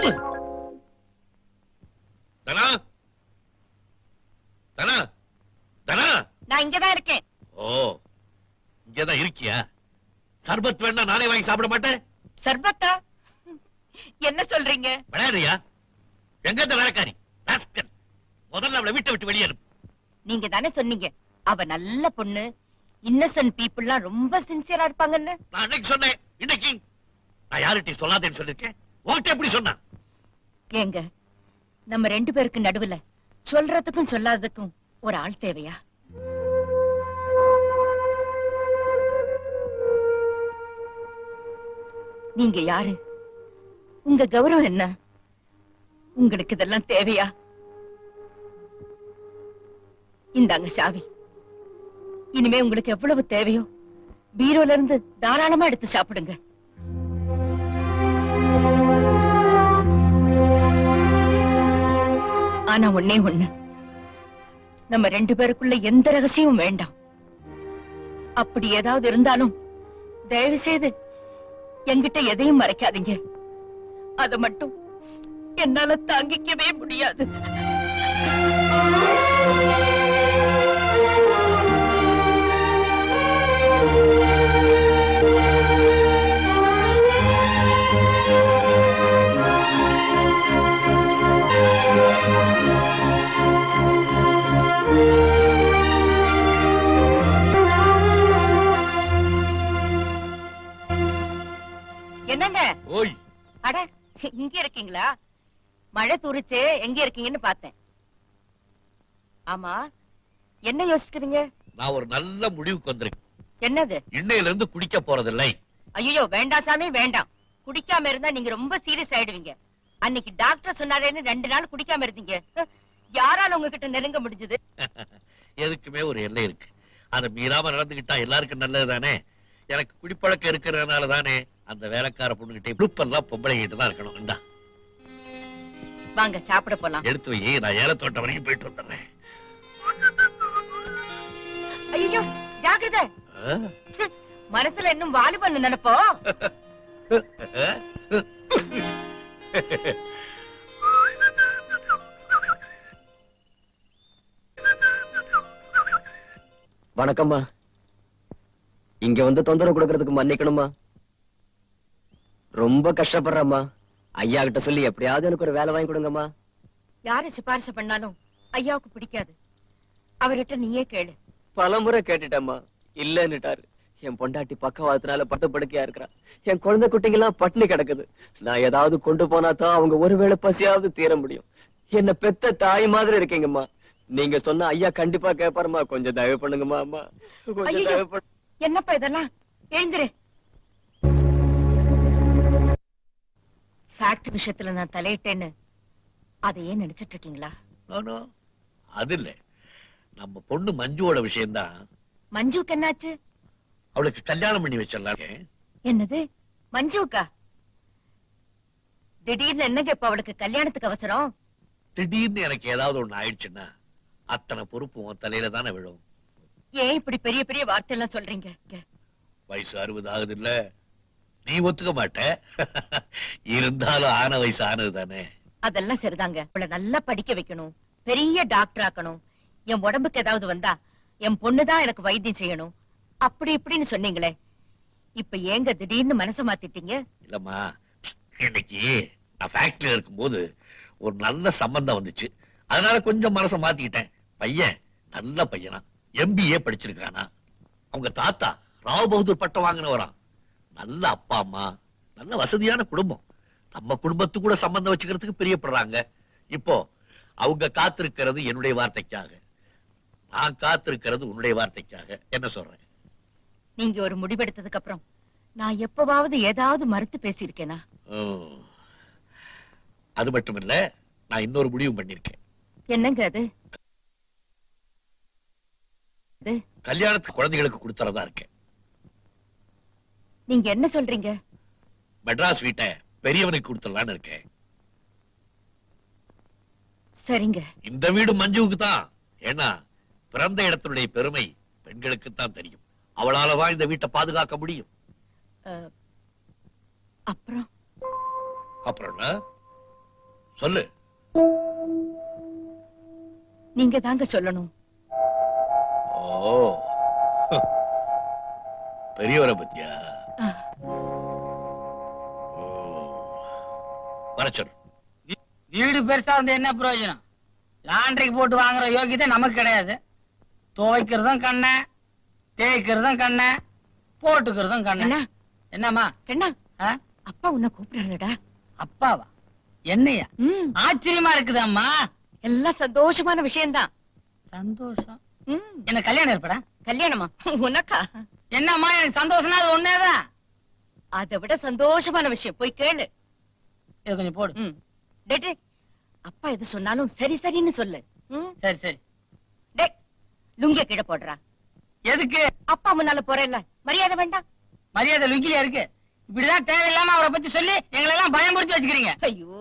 தனா தனா தனா நான் இங்கதான் இருக்கேன் ஓ இங்கதான் இருக்கியா சர்பத் வேணா நானே வாங்கி சாப்பிட மாட்டேன் சர்பத்தா என்ன சொல்றீங்க விளையாடுறியா எங்க இந்த வேலைக்காரி ராஸ்கல் முதல்ல அவளை வீட்டை விட்டு வெளியே அனுப்பு நீங்க தானே சொன்னீங்க அவ நல்ல பொண்ணு இன்னசென்ட் பீப்புள்லாம் ரொம்ப சின்சியரா இருப்பாங்கன்னு நான் அன்னைக்கு சொன்னேன் இன்னைக்கு நான் யார்கிட்டயும் சொல்லாதேன்னு சொல்லிருக்கேன் உன்கிட்ட எப்படி சொன்னா ஏங்க நம்ம ரெண்டு பேருக்கு நடுவுல சொல்றதுக்கும் சொல்லாததுக்கும் ஒரு ஆள் தேவையா நீங்க யாரு உங்க கௌரவம் என்ன உங்களுக்கு இதெல்லாம் தேவையா இந்தாங்க சாவி இனிமே உங்களுக்கு எவ்வளவு தேவையோ பீரோல இருந்து தாராளமா எடுத்து சாப்பிடுங்க ஆனா ஒண்ணே ஒண்ணு நம்ம ரெண்டு பேருக்குள்ள எந்த ரகசியமும் வேண்டாம் அப்படி ஏதாவது இருந்தாலும் தயவு செய்து என்கிட்ட எதையும் மறைக்காதீங்க அத மட்டும் என்னால தாங்கிக்கவே முடியாது என்னங்க ஓய் அட இங்க இருக்கீங்களா மழை தூரிச்சு எங்க இருக்கீங்கன்னு பார்த்தேன் ஆமா என்ன யோசிக்கிறீங்க நான் ஒரு நல்ல முடிவுக்கு வந்திருக்கேன் என்னது இன்னையில இருந்து குடிக்க போறதில்லை ஐயோ வேண்டாம் சாமி வேண்டாம் குடிக்காம இருந்தா நீங்க ரொம்ப சீரியஸ் ஆயிடுவீங்க அன்னைக்கு டாக்டர் சொன்னாரேன்னு ரெண்டு நாள் குடிக்காம இருந்தீங்க ஹ், யாரால உங்ககிட்ட நெருங்க முடிஞ்சது எதுக்குமே ஒரு எல்லை இருக்கு அதை மீறாம நடந்துகிட்டா எல்லாருக்கும் நல்லது தானே எனக்கு குடிப்பழக்கம் இருக்கிறதுனால தானே அந்த வேலைக்கார பொண்ணுகிட்ட குழுப்பெல்லாம் பொம்பளை கிட்ட தான் இருக்கணும் இந்தா வாங்க சாப்பிட போலாம் எடுத்து வை நான் ஏலத்தோட்டம் வரைக்கும் போயிட்டு வந்துடுறேன் ஐயோ ஜாக்கிரதை ஆ? மனசுல இன்னும் வாலிபன்னு நினைப்போ வணக்கம்மா இங்க வந்து தொந்தரவு கொடுக்கறதுக்கு மன்னிக்கணுமா ரொம்ப கஷ்டப்படுறேம்மா ஐயா கிட்ட சொல்லி எப்படியாவது எனக்கு ஒரு வேலை வாங்கி கொடுங்கம்மா யாரு சிபாரிசு பண்ணாலும் ஐயாவுக்கு பிடிக்காது அவர்கிட்ட நீயே கேளு பலமுறை கேட்டுட்டேம்மா இல்லன்னுட்டாரு என் பொண்டாட்டி பக்கவாதத்தினால பட்டு படுக்கையா இருக்கிறா என் குழந்தை குட்டிங்க எல்லாம் பட்டினி கிடக்குது நான் ஏதாவது கொண்டு போனா தான் அவங்க ஒருவேளை பசியாவது தீர முடியும் என்ன பெத்த தாய் மாதிரி இருக்கீங்கம்மா நீங்க சொன்ன ஐயா கண்டிப்பா கேப்பாருமா கொஞ்சம் தயவு பண்ணுங்கம்மா அம்மா கொஞ்சம் ஐயையோ. தயவு பண்ணு என்னப்பா இதெல்லாம் எழுந்திரு ஃபேக்டரி விஷயத்துல நான் தலையிட்டேன்னு அதை ஏன் நினைச்சிட்டு இருக்கீங்களா No, no. அது இல்ல நம்ம பொண்ணு மஞ்சுவோட விஷயம்தான் மஞ்சுக்கு என்னாச்சு அவளுக்கு கல்யாணம் பண்ணி வச்சிடலாம் என்னது மஞ்சுக்கா திடீர்னு என்னங்க இப்ப அவளுக்கு கல்யாணத்துக்கு அவசரம் திடீர்னு எனக்கு ஏதாவது ஒண்ணு ஆயிடுச்சுன்னா அத்தனை பொறுப்பு உன் தலையில தானே விழும் ஏன் இப்படி பெரிய பெரிய வார்த்தை எல்லாம் சொல்றீங்க வயசு அறுபது ஆகுது இல்ல நீ ஒத்துக்க மாட்ட இருந்தாலும் ஆன வயசு ஆனது தானே அதெல்லாம் சரிதாங்க அவளை நல்லா படிக்க வைக்கணும் பெரிய டாக்டர் ஆக்கணும் என் உடம்புக்கு ஏதாவது வந்தா என் பொண்ணுதான் எனக்கு வைத்தியம் செய்யணும் அப்படி இப்படின்னு சொன்னீங்களே இப்ப ஏங்க திடீர்னு மனசு மாத்திட்டீங்க இல்லம்மா இன்னைக்கு நான் ஃபேக்டரியில இருக்கும்போது ஒரு நல்ல சம்பந்தம் வந்துச்சு அதனால கொஞ்சம் மனசை மாத்திக்கிட்டேன் பையன் நல்ல பையனா எம்பிஏ படிச்சிருக்கானா அவங்க தாத்தா ராவ் பகதூர் பட்டம் வாங்கினவராம் நல்ல அப்பா அம்மா நல்ல வசதியான குடும்பம் நம்ம குடும்பத்து கூட சம்பந்தம் வச்சுக்கிறதுக்கு பிரியப்படுறாங்க இப்போ அவங்க காத்திருக்கிறது என்னுடைய வார்த்தைக்காக நான் காத்திருக்கிறது உன்னுடைய வார்த்தைக்காக என்ன சொல்றேன் நீங்க ஒரு முடிவெடுத்ததுக்கு அப்புறம் நான் எப்பவாவது ஏதாவது மறுத்து பேசியிருக்கேனா ம். அது மட்டும் இல்ல நான் இன்னொரு முடிவு பண்ணிருக்கேன் என்னங்க அது கல்யாணத்துக்கு குழந்தைகளுக்கு கொடுத்துறதா இருக்கேன் நீங்க என்ன சொல்றீங்க மெட்ராஸ் வீட்டை பெரியவனுக்கு கொடுத்துடலான்னு இருக்கேன் சரிங்க இந்த வீடு மஞ்சுவுக்கு தான் ஏன்னா பிறந்த இடத்தினுடைய பெருமை பெண்களுக்கு தான் தெரியும் அவளால தான் இந்த வீட்டை பாதுகாக்க முடியும் அஹ், அப்புறம் அப்புறம் என்ன? சொல்லு நீங்க தாங்க சொல்லணும் ஓ பெரியவரை பத்தியா ஆ. ஓ. வர சொல்லு வீடு பெருசா இருந்தா என்ன பிரயோஜனம் லாண்டரிக்கு போட்டு வாங்குற யோகியதை நமக்கு கிடையாது துவைக்கிறதும் கண்ண தேய்க்கிறதும் கண்ண போட்டுக்கிறதும் கண்ண என்ன என்னம்மா கண்ணா ஆ? அப்பா உன்னை கூப்பிடுறாங்கடா அப்பாவா என்னையா ம் ஆச்சரியமா இருக்குது அம்மா எல்லாம் சந்தோஷமான விஷயம்தான் சந்தோஷம் ம் என்ன கல்யாணம் ஏற்படா கல்யாணமா உனக்கா என்னம்மா எனக்கு சந்தோஷம்னா அது ஒன்னேதான் அதை விட சந்தோஷமான விஷயம் போய் கேளு இது கொஞ்சம் போடு ம் டே டே, அப்பா எது சொன்னாலும் சரி சரின்னு சொல்லு ம் சரி சரி டே லுங்கிய கீழே போடுறா எதுக்கு அப்பா முன்னால போறேல்ல மரியாதை வேண்டாம் மரியாதை லுங்கிலியா இருக்கு இப்படிதான் தேவையில்லாம அவரை பத்தி சொல்லி எங்களை எல்லாம் பயமுறுத்தி வச்சுக்கிறீங்க ஐயோ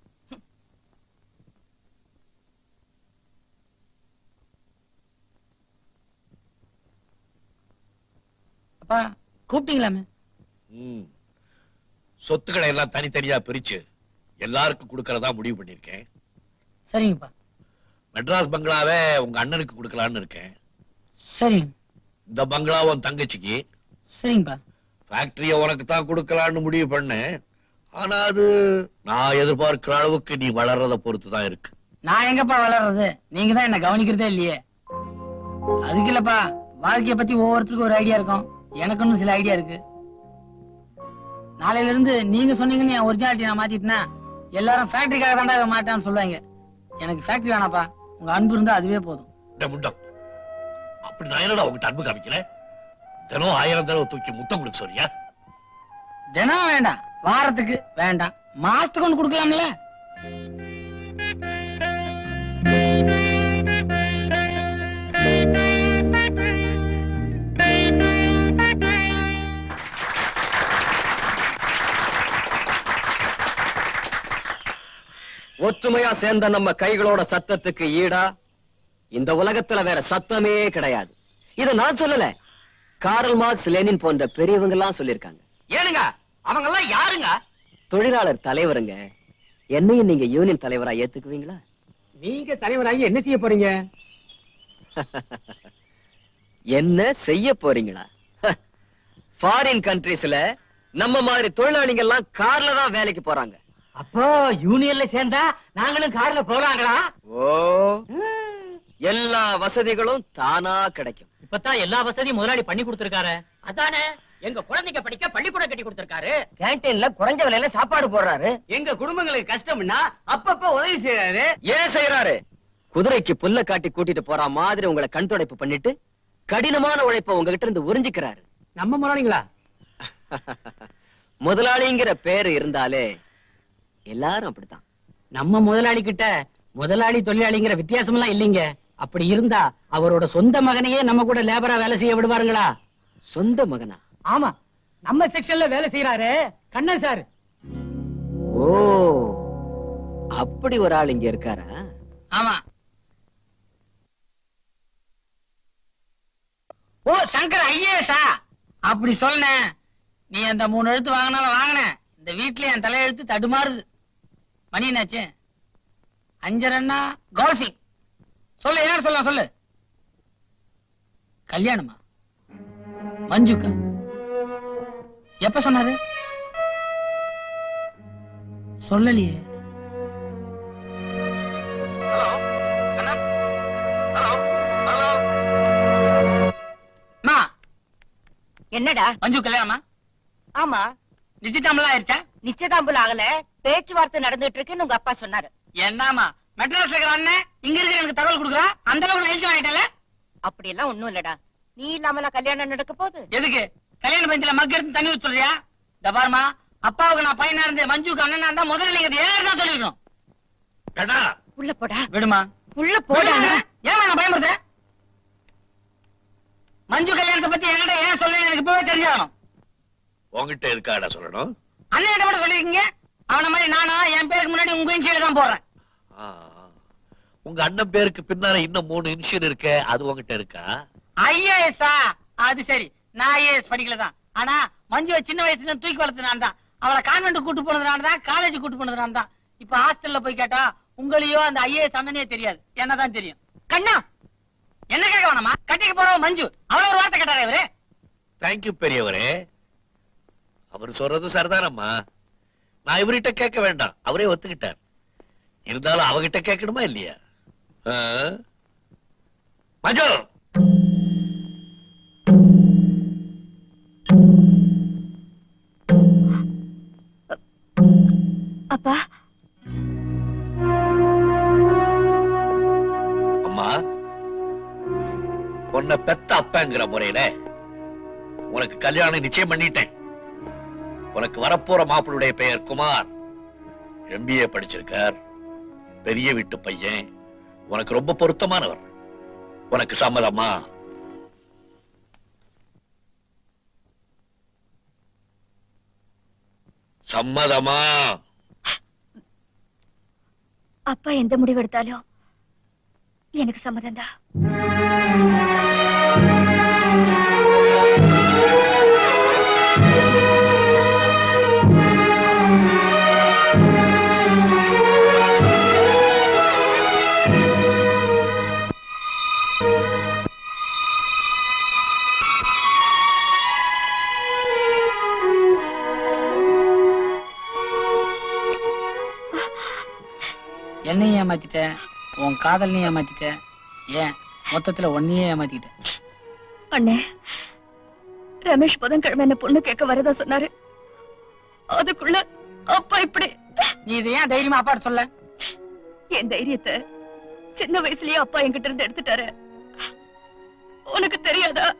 அப்பா கூப்பிட்டீங்களாமே ம். சொத்துக்களை எல்லாம் தனித்தனியா பிரிச்சு எல்லாருக்கும் கொடுக்கறதா முடிவு பண்ணிருக்கேன் சரிங்கப்பா மெட்ராஸ் பங்களாவை உங்க அண்ணனுக்கு கொடுக்கலான்னு இருக்கேன் சரிங்க இந்த பங்களாவை உன் தங்கச்சிக்கு சரிங்கப்பா ஃபேக்டரிய உனக்கு தான் கொடுக்கலான்னு முடிவு பண்ணேன் ஆனா அது நான் எதிர்பார்க்கிற அளவுக்கு நீ வளர்றத பொறுத்து தான் இருக்கு நான் எங்கப்பா வளர்றது நீங்க தான் என்ன கவனிக்கிறதே இல்லையே அதுக்கு இல்லப்பா வாழ்க்கைய பத்தி ஒவ்வொருத்தருக்கும் ஒரு ஐடியா இருக்கும் எனக்கு இன்னும் சில ஐடியா இருக்கு நாளையில இருந்து நீங்க சொன்னீங்கன்னு என் ஒரிஜினாலிட்டி நான் மாத்திட்டேன்னா எல்லாரும் ஃபேக்டரிக்காக தாண்டா இவன் மாட்டான்னு சொல்லுவாங்க எனக்கு ஃபேக்டரி வேணாப்பா உங்க அன்பு இருந்தா அதுவே போதும் டேய் முண்டம் அப்படி நான் என்னடா உங்ககிட்ட அன்பு காமிக்கிறேன் தினம் ஆயிரம் தடவை தூக்கி முத்தம் கொடுக்க சொல்றியா தினம் வேண்டாம் வாரத்துக்கு வேண்டாம் மாசத்துக்கு ஒண்ணு கொடுக்கலாம்ல ஒற்றுமையா சேர்ந்த நம்ம கைகளோட சத்தத்துக்கு ஈடா இந்த உலகத்துல வேற சத்தமே கிடையாது இத நான் சொல்லல காரல் மார்க்ஸ் லெனின் போன்ற பெரியவங்க எல்லாம் சொல்லிருக்காங்க ஏனுங்க அவங்க எல்லாம் யாருங்க தொழிலாளர் தலைவருங்க என்னையும் நீங்க யூனியன் தலைவரா ஏத்துக்குவீங்களா நீங்க தலைவராகி என்ன செய்ய போறீங்க என்ன செய்ய போறீங்களா ஃபாரின் கண்ட்ரீஸ்ல நம்ம மாதிரி தொழிலாளிங்க எல்லாம் கார்ல தான் வேலைக்கு போறாங்க அப்போ யூனியன்ல சேர்ந்தா நாங்களும் கார்ல போலாங்களா ஓ எல்லா வசதிகளும் தானா கிடைக்கும் இப்பதான் எல்லா வசதியும் முதலாளி பண்ணி கொடுத்திருக்காரு அதானே எங்க குழந்தைங்க படிக்க பள்ளிக்கூடம் கட்டி கொடுத்திருக்காரு கேன்டீன்ல குறைஞ்ச விலையில சாப்பாடு போடுறாரு எங்க குடும்பங்களுக்கு கஷ்டம்னா அப்பப்ப உதவி செய்யறாரு ஏன் செய்யறாரு குதிரைக்கு புல்ல காட்டி கூட்டிட்டு போற மாதிரி உங்களை கண் துடைப்பு பண்ணிட்டு கடினமான உழைப்ப உங்ககிட்ட இருந்து உறிஞ்சிக்கிறாரு நம்ம முதலாளிங்களா முதலாளிங்கிற பேரு இருந்தாலே எல்லாரும் அப்படித்தான் நம்ம முதலாளி கிட்ட முதலாளி தொழிலாளிங்கிற வித்தியாசம் எல்லாம் இல்லைங்க அப்படி இருந்தா அவரோட சொந்த மகனையே நம்ம கூட லேபரா வேலை செய்ய விடுவாருங்களா சொந்த மகனா ஆமா நம்ம செக்ஷன்ல வேலை செய்யறாரு கண்ணன் சார் ஓ அப்படி ஒரு ஆள் இங்க இருக்காரா ஆமா ஓ சங்கர் ஐஏஎஸ்ஆ அப்படி சொன்னேன் நீ அந்த மூணு எழுத்து வாங்கினாலும் வாங்கின இந்த வீட்ல என் தலையெழுத்து தடுமாறுது மணி என்னாச்சு அஞ்சரண்ணா கோல்ஃபிங் சொல்லு யார் சொல்ல சொல்லு கல்யாணமா மஞ்சுக்கா எப்ப சொன்னாரு சொல்லலையே அம்மா என்னடா மஞ்சு கல்யாணமா ஆமா நிச்சயதாமலாம் ஆயிருச்சா நிச்சயதாம்பூலம் ஆகல பேச்சுவார்த்தை நடந்துட்டு இருக்குன்னு உங்க அப்பா சொன்னாரு என்னமா மெட்ராஸ்ல இருக்கிற அண்ணன் இங்க இருக்கிற எனக்கு தகவல் கொடுக்குறா அந்த அளவுக்கு நான் எழுதி வாங்கிட்டேன்ல அப்படி எல்லாம் ஒண்ணும் இல்லடா நீ இல்லாமல கல்யாணம் நடக்க போகுது எதுக்கு கல்யாண பஞ்சில மக்க எடுத்து தண்ணி ஊத்த சொல்றியா இந்த பாருமா அப்பாவுக்கு நான் பையனா இருந்து மஞ்சுக்கு அண்ணனா இருந்தா முதல்ல நீங்க ஏன் தான் சொல்லிருக்கணும் கண்ணா உள்ள போடா விடுமா உள்ள போடா ஏன் நான் பயமுறுத்தேன் மஞ்சு கல்யாணத்தை பத்தி என்கிட்ட ஏன் சொல்ல எனக்கு இப்பவே தெரிஞ்சாகணும் உன்கிட்ட இருக்காடா சொல்லணும் அண்ணன் கிட்ட கூட சொல்லிருக்கீங்க அவன மாதிரி நானா என் பேருக்கு முன்னாடி உங்க இன்சியல தான் போடுறேன் ஆ, ஆ. உங்க அண்ணன் பேருக்கு பின்னால இன்னும் மூணு இன்ஷியல் இருக்கே அது உன்கிட்ட இருக்கா ஐஏஎஸ்ஆ அது சரி நான் ஐஏஎஸ் படிக்கல தான் ஆனா மஞ்சுவை சின்ன வயசுல இருந்து தூக்கி வளர்த்து நான் தான் அவளை கான்வென்ட் கூட்டு போனது நான் தான் காலேஜ் கூட்டு போனது நான் தான் இப்ப ஹாஸ்டல்ல போய் கேட்டா உங்களையோ அந்த ஐஏஎஸ் அண்ணனே தெரியாது என்னதான் தெரியும் கண்ணா என்ன கேட்க வேணாமா கட்டிக்கு போறவ மஞ்சு அவள ஒரு வார்த்தை கேட்டாரே இவரு தேங்க்யூ பெரியவரே அவர் சொல்றது சரிதானம்மா நான் இவர்கிட்ட கேட்க வேண்டாம் அவரே ஒத்துக்கிட்டார் இருந்தாலும் அவகிட்ட கேட்கணுமா இல்லையா ஆ? மஞ்சு அப்பா அம்மா உன்னை பெத்த அப்பங்கிற முறையில உனக்கு கல்யாணம் நிச்சயம் பண்ணிட்டேன் உனக்கு வரப்போற மாப்பிளுடைய பெயர் குமார் எம்பிஏ படிச்சிருக்கார் பெரிய வீட்டு பையன் உனக்கு ரொம்ப பொருத்தமானவர் உனக்கு சம்மதமா சம்மதமா அப்பா எந்த முடிவு எடுத்தாலும் எனக்கு சம்மதம் தான் என்னையும் ஏமாத்திட்ட உன் காதலையும் ஏமாத்திட்ட ஏன் மொத்தத்துல ஒன்னையே ஏமாத்திட்ட அண்ணே ரமேஷ் புதன்கிழமை என்ன பொண்ணு கேட்க வரதா சொன்னாரு அதுக்குள்ள அப்பா இப்படி நீ இதை ஏன் தைரியமா அப்பாட்ட சொல்ல என் தைரியத்தை சின்ன வயசுலயே அப்பா என்கிட்ட இருந்து எடுத்துட்டாரு உனக்கு தெரியாதா